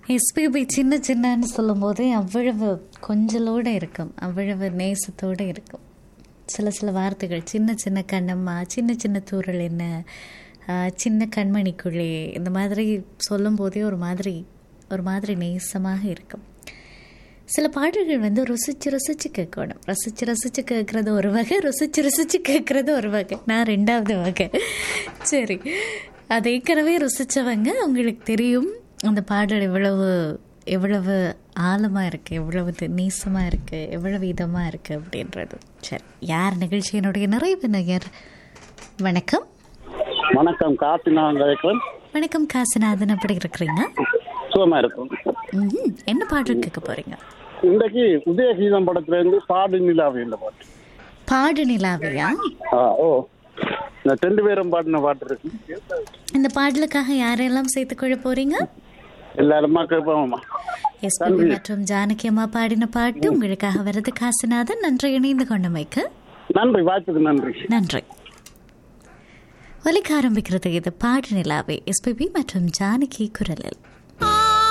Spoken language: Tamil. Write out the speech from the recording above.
எஸ்பிபி சின்ன சின்னன்னு சொல்லும்போதே அவ்வளவு கொஞ்சலோடு இருக்கும் அவ்வளவு நேசத்தோடு இருக்கும் சில சில வார்த்தைகள் சின்ன சின்ன கண்ணம்மா சின்ன சின்ன தூரல் என்ன ஆஹ், சின்ன கண்மணிக்குள்ளே இந்த மாதிரி சொல்லும்போதே ஒரு மாதிரி ஒரு மாதிரி நேசமாக இருக்கும் சில பாடல்கள் வந்து ருசிச்சு ருசிச்சு கேட்கணும் ரசிச்சு ரசிச்சு கேட்குறது ஒரு வகை ருசிச்சு ருசிச்சு கேட்குறது ஒரு வகை நான் ரெண்டாவது வகை சரி அதை ஏற்கனவே ருசித்தவங்க உங்களுக்கு தெரியும் அந்த பாடல் எவ்வளவு எவ்வளவு ஆழமாக இருக்குது எவ்வளவு நீசமாக இருக்குது எவ்வளவு இதமாக இருக்குது அப்படின்றது சரி யார் நிகழ்ச்சியினுடைய நிறைவு நேயர் வணக்கம் வணக்கம் காசி நான் கதைக்கிறேன் வணக்கம் காசிநாதன் எப்படி இருக்கிறீங்க சுகமா இருக்கும் ம்ஹும். என்ன பாடல் கேட்க போகிறீங்க இன்றைக்கு உதயகீதம் படத்துல இருந்து பாடு நிலாவி இந்த பாட்டு பாடு நிலாவையா ஆ, ஓ இந்த ரெண்டு பேரும் பாடின பாட்டு இருக்கு இந்த பாடலுக்காக யாரெல்லாம் சேர்த்துக்கொள்ள போறீங்க எல்லாருமா கேட்போம்மா எஸ்பிபி மற்றும் ஜானகி அம்மா பாடின பாட்டு உங்களுக்காக வருது காசிநாதன் நன்றி இணைந்து கொண்டமைக்கு நன்றி வாய்ப்புக்கு நன்றி நன்றி ஒலிக்க ஆரம்பிக்கிறது இது பாடு நிலாவே எஸ்பிபி மற்றும் ஜானகி குரலில்